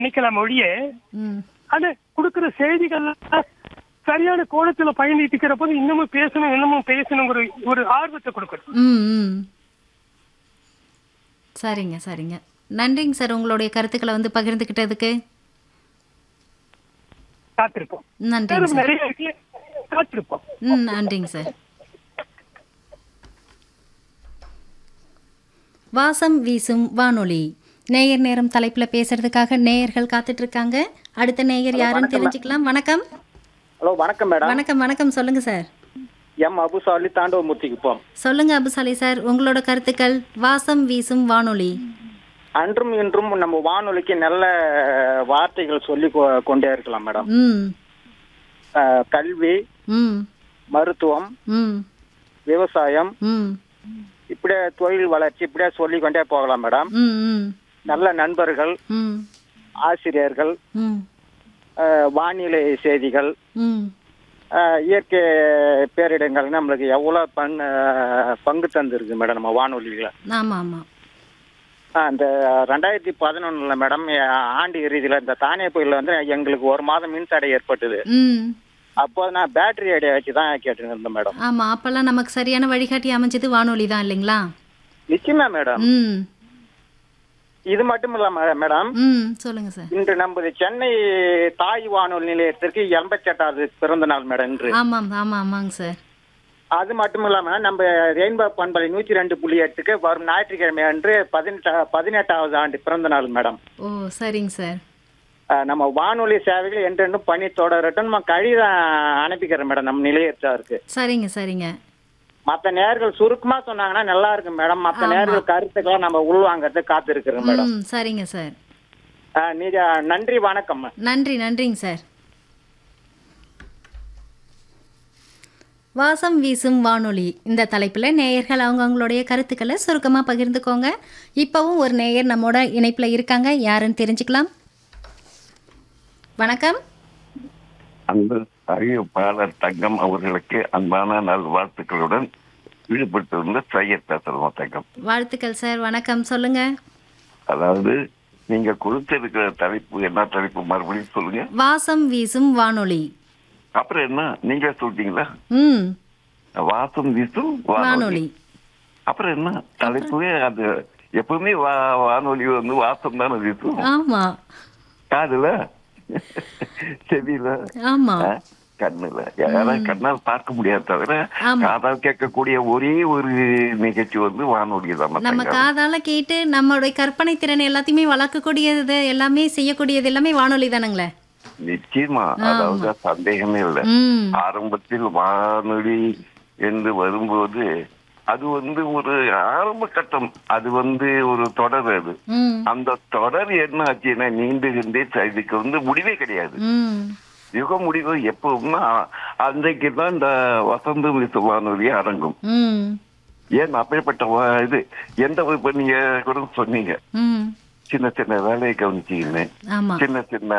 நிக்கலாம் ஒழிய ம் அது கொடுக்கிற செய்திகள் சரியான கோணத்துல பயணிட்டு இருக்கிற போது இன்னமும் பேசணும் இன்னமும் பேசணுங்கிற ஒரு ஆர்வத்தை கொடுக்கணும் ம் ம் சரிங்க சரிங்க நன்றிங்க சார் உங்களுடைய கருத்துக்களை வந்து பகிர்ந்துக்கிட்டதுக்கு காத்திருப்போம் நன்றிங்க மேலும் சார் நிறைய இருக்கு காத்திருப்போம் ம் நன்றிங்க சார் வாசம் வீசும் வானொலி நேயர் நேரம் தலைப்பில் பேசுறதுக்காக நேயர்கள் காத்துட்டு இருக்காங்க அடுத்த நேயர் யாருன்னு தெரிஞ்சுக்கலாம் வணக்கம் ஹலோ வணக்கம் மேடம் வணக்கம் வணக்கம் சொல்லுங்க சார் எம் அபுசாலி தாண்டவமூர்த்திக்கு போம் சொல்லுங்க அபுசாலி சார் உங்களோட கருத்துக்கள் வாசம் வீசும் வானொலி அன்றும் இன்றும் நம்ம வானொலிக்கு நல்ல வார்த்தைகள் சொல்லி கொ- கொண்டே இருக்கலாம் மேடம் ம் அஹ், கல்வி ம் மருத்துவம் ம் விவசாயம் ம் இப்படியே தொழில் வளர்ச்சி இப்படியே சொல்லி கொண்டே போகலாம் மேடம் ம் ம் நல்ல நண்பர்கள் ம் ஆசிரியர்கள் ம் அஹ், வானிலை செய்திகள் ம் அஹ், இயற்கை பேரிடங்கள் நம்மளுக்கு எவ்வளோ பங் அஹ், பங்கு தந்திருக்கு மேடம் நம்ம வானொலியில் ஆமாம் ஆமாம் அந்த ரெண்டாயிரத்தி பதினொன்னுல மேடம் ஆண்டு இறுதியில் இந்த தானே புயலில் வந்து எங்களுக்கு ஒரு மாதம் மின்தடை ஏற்பட்டது ம் அப்போ நான் பேட்டரி ஐடியா வச்சு தான் கேட்டுட்டு இருந்தேன் மேடம் ஆமாம் அப்போல்லாம் நமக்கு சரியான வழிகாட்டி அமைஞ்சது வானொலி தான் இல்லைங்களா நிச்சயமா மேடம் ம் இது மட்டும் இல்ல மே- மேடம் ம் சொல்லுங்க சார் இன்று நமது சென்னை தாய் வானொலி நிலையத்திற்கு எண்பத்தெட்டாவது பிறந்த நாள் மேடம் இன்று ஆமாம் ஆமாம் ஆமாங்க சார் அது மட்டும் இல்லாம நம்ம ரெயின்போ பண்பலை நூத்தி ரெண்டு புள்ளி எட்டுக்கு வரும் ஞாயிற்றுக்கிழமை அன்று பதினெட்டா பதினெட்டாவது ஆண்டு பிறந்த நாள் மேடம் ஓ சரிங்க சார் அஹ், நம்ம வானொலி சேவைகள் என்றென்றும் பணி தொடரட்டும் நம்ம கடிதம் அனுப்பிக்கிறேன் மேடம் நம்ம நிலையத்தாருக்கு சரிங்க சரிங்க மத்த நேர்கள் சுருக்கமா சொன்னாங்கன்னா நல்லா இருக்கும் மேடம் மத்த நேர்கள் கருத்துக்களை நம்ம உள்வாங்கறது காத்து இருக்கிறோம் மேடம் ம் சரிங்க சார் அஹ், நீங்க நன்றி வணக்கம் நன்றி நன்றிங்க சார் வாசம் வீசும் வானொலி இந்த தலைப்பில் நேயர்கள் அவங்கவுங்களுடைய கருத்துக்களை சுருக்கமாக பகிர்ந்துக்கோங்க இப்போவும் ஒரு நேயர் நம்மோட இணைப்பில் இருக்காங்க யாருன்னு தெரிஞ்சுக்கலாம் வணக்கம் அன்பு அறிவிப்பாளர் தங்கம் அவர்களுக்கு அன்பான நல்வாழ்த்துக்களுடன் ஈடுபட்டிருந்த சையத் பேசுறோம் தங்கம் வாழ்த்துக்கள் சார் வணக்கம் சொல்லுங்க அதாவது நீங்க கொடுத்திருக்கிற தலைப்பு என்ன தலைப்பு மறுபடியும் சொல்லுங்க வாசம் வீசும் வானொலி அப்புறம் என்ன நீங்களே சொல்லிட்டீங்களா ம் வாசம் வீசும் வானொலி வானொலி அப்புறம் என்ன தலைப்புவே அது எப்பவுமே வா- வானொலி வந்து வாசம் தானே வீசும் ஆமா காதுல செவியில ஆமா ஆ, கண்ணுல யாராவது கண்ணால் பார்க்க முடியாது தவிர ஆமா. காதால் கேட்கக்கூடிய ஒரே ஒரு நிகழ்ச்சி வந்து வானொலி தான் நம்ம தங்கம். காதால கேட்டு நம்மளுடைய கற்பனை திறன் எல்லாத்தையுமே வளர்க்கக்கூடியது எல்லாமே செய்யக்கூடியது எல்லாமே வானொலி தானுங்களே நிச்சயமா அதாவது சந்தேகமே இல்லை ம் ஆரம்பத்தில் வானொலி என்று வரும்போது அது வந்து ஒரு ஆரம்ப கட்டம் அது வந்து ஒரு தொடர் அது ம் அந்த தொடர் என்ன ஆச்சுன்னா நீண்டுகின்றே இதுக்கு வந்து முடிவே கிடையாது ம் யுக முடிவு எப்பவும்னா அன்றைக்கு தான் இந்த வசந்த விசு வானொலி அடங்கும் ம் ஏன் அப்படிப்பட்ட வா- இது எந்த இப்ப நீங்க கூட சொன்னீங்க ம் சின்ன சின்ன வேலையை கவனிச்சிக்கின்னு ஆமா சின்ன சின்ன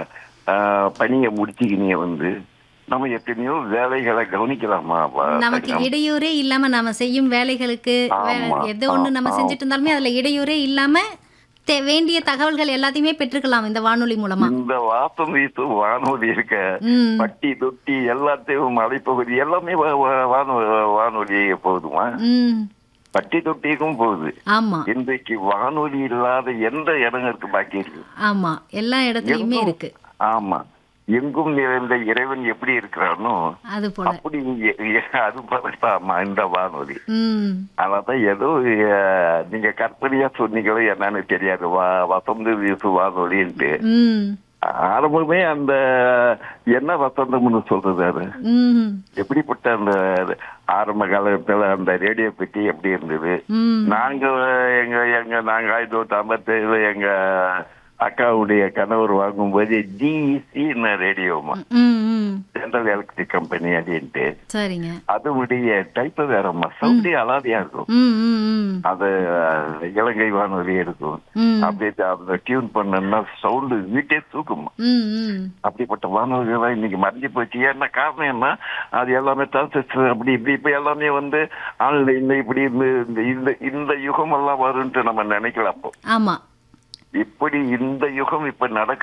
ஆஹ், பணியை முடிச்சுக்கினே வந்து நம்ம எத்தனையோ வேலைகளை கவனிக்கலாமா வா- நமக்கு தங்கம்? இடையூறே இல்லாம நாம செய்யும் வேலைகளுக்கு வே- ஆமா, எது ஒண்ணு நம்ம ஆ, செஞ்சுட்டு இருந்தாலுமே அதுல இடையூறே இல்லாம தே- வேண்டிய தகவல்கள் எல்லாத்தையுமே பெற்றுக்கலாம் இந்த வானொலி மூலமா இந்த வாசம் வீசும் வானொலி இருக்க ம் பட்டி தொட்டி எல்லாத்தையும் மலைப்பகுதி எல்லாமே வா- வா- வானொலி வானொலி போகுதுமா ம் பட்டி தொட்டிக்கும் போகுது ஆமா இன்றைக்கு வானொலி இல்லாத எந்த இடம் இருக்கு பாக்கி இருக்கு ஆமா எல்லா இடத்துலயுமே எங்கும் இருக்கு ஆமா எங்கும் நிறைந்த இறைவன் எப்படி இருக்கிறானோ அது போல அப்படி எ- எ- அது போலத்தாமா இந்த வானொலி ம் அதான் ஏதோ அஹ், நீங்க கற்பனையா சொன்னீங்களோ என்னன்னு தெரியாது வா வசந்த வீசு வானொலின்ட்டு ம் ஆரம்பமே அந்த என்ன வசந்தம்னு சொல்றது அது ம் எப்படிப்பட்ட அந்த ஆரம்ப காலத்துல அந்த ரேடியோ பெட்டி எப்படி இருந்தது ம் நாங்க எங்க எங்க நாங்க ஆயிரத்தி தொள்ளாயிரத்தி ஐம்பத்தேழுல எங்க அக்காவுடைய கணவர் வாங்கும்போது ஜிஇசி ரேடியோமா ம் ம் ஜெனரல் எலக்ட்ரிக் கம்பெனி அப்படின்ட்டு சரிங்க அதனுடைய டைப் வேறம்மா சவுண்டே அலாதியா இருக்கும் ம் ம் ம் அது அஹ், இலங்கை வானொலி இருக்கும் ம் அப்படியே அந்த டியூன் பண்ணா சவுண்டு வீட்டே தூக்குமா ம் ம் அப்படிப்பட்ட வானொலிகள்லாம் இன்னைக்கு மறைஞ்சு போச்சு ஏன்னா காரணம் என்ன அது எல்லாமே டிரான்சிஸ்டர் அப்படி இப்படி இப்ப எல்லாமே வந்து ஆன்லைன்ல இப்படி இந்த இந்த- இந்த இந்த யுகம் எல்லாம் வரும்ட்டு நம்ம நினைக்கல அப்போ ஆமா இப்படி இந்த யுகம் இப்ப நடக்க